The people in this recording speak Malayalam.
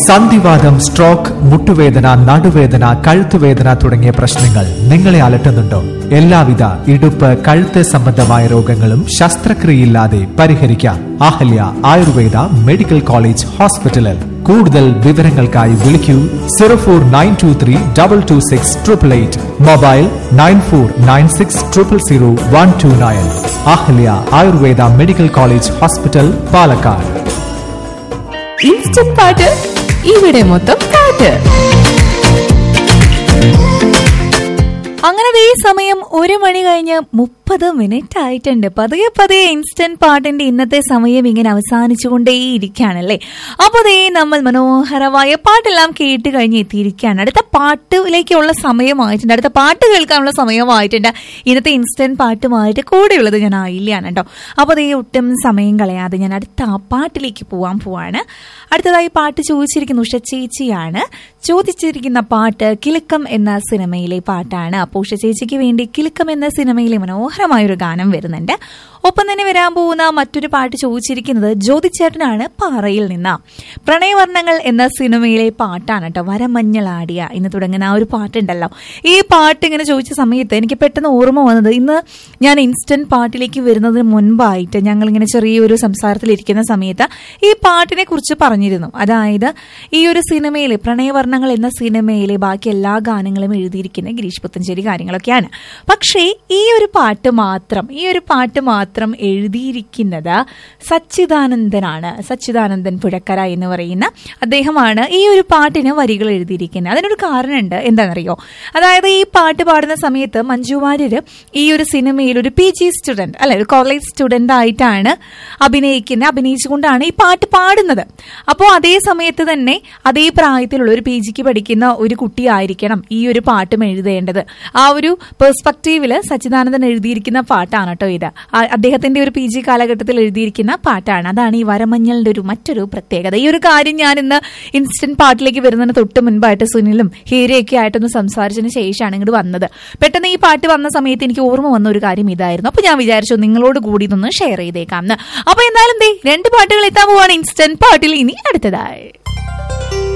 സന്ധിവാദം സ്ട്രോക്ക് മുട്ടുവേദന നടുവേദന കഴുത്തുവേദന തുടങ്ങിയ പ്രശ്നങ്ങൾ നിങ്ങളെ അലട്ടുന്നുണ്ടോ എല്ലാവിധ ഇടുപ്പ് കഴുത്ത് സംബന്ധമായ രോഗങ്ങളും ശസ്ത്രക്രിയയില്ലാതെ പരിഹരിക്കാം അഹല്യ ആയുർവേദ മെഡിക്കൽ കോളേജ് ഹോസ്പിറ്റലിൽ കൂടുതൽ വിവരങ്ങൾക്കായി വിളിക്കൂ zero four nine two three double two six triple eight mobile nine four nine six triple zero one two nine Ahalya Ayurveda medical college hospital Palakkad instant പാട്ട് ഇവിടെ മൊത്തം പാട്ട് അങ്ങനെ ദേ സമയം ഒരു മണി കഴിഞ്ഞ് മുപ്പത് മിനിറ്റ് ആയിട്ടുണ്ട് പതിയെ പതിയെ ഇൻസ്റ്റന്റ് പാട്ടിന്റെ ഇന്നത്തെ സമയം ഇങ്ങനെ അവസാനിച്ചുകൊണ്ടേയിരിക്കുകയാണല്ലേ അപ്പോൾ ദേ നമ്മൾ മനോഹരമായ പാട്ടെല്ലാം കേട്ട് കഴിഞ്ഞ് എത്തിയിരിക്കുകയാണ് അടുത്ത പാട്ടിലേക്കുള്ള സമയമായിട്ടുണ്ട് അടുത്ത പാട്ട് കേൾക്കാനുള്ള സമയമായിട്ടുണ്ട് ഇന്നത്തെ ഇൻസ്റ്റന്റ് പാട്ടുമായിട്ട് കൂടെയുള്ളത് ഞാൻ ആയില്ലാണ് കേട്ടോ അപ്പോൾ ദേ ഒട്ടും സമയം കളയാതെ ഞാൻ അടുത്ത ആ പാട്ടിലേക്ക് പോവാൻ പോവാണ് അടുത്തതായി പാട്ട് ചോദിച്ചിരിക്കുന്ന ഉഷ ചേച്ചിയാണ് ചോദിച്ചിരിക്കുന്ന പാട്ട് കിലുക്കം എന്ന സിനിമയിലെ പാട്ടാണ് അപ്പോൾ ഉഷ ചേച്ചിക്ക് വേണ്ടി കിലുക്കം എന്ന സിനിമയിലെ മനോഹരമായൊരു ഗാനം വരുന്നുണ്ട് ഒപ്പം തന്നെ വരാൻ പോകുന്ന മറ്റൊരു പാട്ട് ചോദിച്ചിരിക്കുന്നത് ജ്യോതിച്ചേട്ടനാണ് പാറയിൽ നിന്ന് പ്രണയവർണ്ണങ്ങൾ എന്ന സിനിമയിലെ പാട്ടാണ് കേട്ടോ വരമഞ്ഞളാടിയ എന്ന് തുടങ്ങുന്ന ആ ഒരു പാട്ടുണ്ടല്ലോ ഈ പാട്ട് ഇങ്ങനെ ചോദിച്ച സമയത്ത് എനിക്ക് പെട്ടെന്ന് ഓർമ്മ വന്നത് ഇന്ന് ഞാൻ ഇൻസ്റ്റന്റ് പാട്ടിലേക്ക് വരുന്നതിന് മുൻപായിട്ട് ഞങ്ങൾ ഇങ്ങനെ ചെറിയൊരു സംസാരത്തിലിരിക്കുന്ന സമയത്ത് ഈ പാട്ടിനെ കുറിച്ച് പറഞ്ഞിരുന്നു അതായത് ഈ ഒരു സിനിമയിലെ പ്രണയവർണ്ണങ്ങൾ എന്ന സിനിമയിലെ ബാക്കി എല്ലാ ഗാനങ്ങളും എഴുതിയിരിക്കുന്ന ഗിരീഷ് പുത്തഞ്ചേരി കാര്യങ്ങളൊക്കെയാണ് പക്ഷേ ഈ ഒരു പാട്ട് മാത്രം ഈ ഒരു പാട്ട് മാത്രം എഴുതിയിരിക്കുന്നത് സച്ചിദാനന്ദനാണ് സച്ചിദാനന്ദൻ പുഴക്കര എന്ന് പറയുന്ന അദ്ദേഹമാണ് ഈ ഒരു പാട്ടിന് വരികൾ എഴുതിയിരിക്കുന്നത് അതിനൊരു കാരണമുണ്ട് എന്താണെന്നറിയോ അതായത് ഈ പാട്ട് പാടുന്ന സമയത്ത് മഞ്ജു വാര്യര് ഈ ഒരു സിനിമയിൽ ഒരു പി ജി സ്റ്റുഡന്റ് അല്ലെ ഒരു കോളേജ് സ്റ്റുഡന്റ് ആയിട്ടാണ് അഭിനയിക്കുന്നത് അഭിനയിച്ചുകൊണ്ടാണ് ഈ പാട്ട് പാടുന്നത് അപ്പോൾ അതേ സമയത്ത് തന്നെ അതേ പ്രായത്തിലുള്ള ഒരു പി ജിക്ക് പഠിക്കുന്ന ഒരു കുട്ടിയായിരിക്കണം ഈ ഒരു പാട്ടും എഴുതേണ്ടത് ആ ഒരു പെർസ്പെക്റ്റീവില് സച്ചിദാനന്ദൻ എഴുതിയിരിക്കുന്ന പാട്ടാണ് കേട്ടോ ഇത് ആ- അദ്ദേഹത്തിന്റെ ഒരു പി ജി കാലഘട്ടത്തിൽ എഴുതിയിരിക്കുന്ന പാട്ടാണ് അതാണ് ഈ വരമഞ്ഞളിന്റെ ഒരു മറ്റൊരു പ്രത്യേകത ഈ ഒരു കാര്യം ഞാൻ ഇന്ന് ഇൻസ്റ്റന്റ് പാട്ടിലേക്ക് വരുന്നതിന് തൊട്ട് മുൻപായിട്ട് സുനിലും ഹീരയൊക്കെ ആയിട്ടൊന്ന് സംസാരിച്ചതിന് ശേഷമാണ് ഇങ്ങോട്ട് വന്നത് പെട്ടെന്ന് ഈ പാട്ട് വന്ന സമയത്ത് എനിക്ക് ഓർമ്മ വന്ന ഒരു കാര്യം ഇതായിരുന്നു അപ്പൊ ഞാൻ വിചാരിച്ചു നിങ്ങളോട് കൂടി ഇതൊന്ന് ഷെയർ ചെയ്തേക്കാം എന്ന് അപ്പൊ എന്തായാലും ദേ രണ്ട് പാട്ടുകൾ എത്താൻ പോവാണ് ഇൻസ്റ്റന്റ് പാട്ടിൽ ഇനി അടുത്തതായി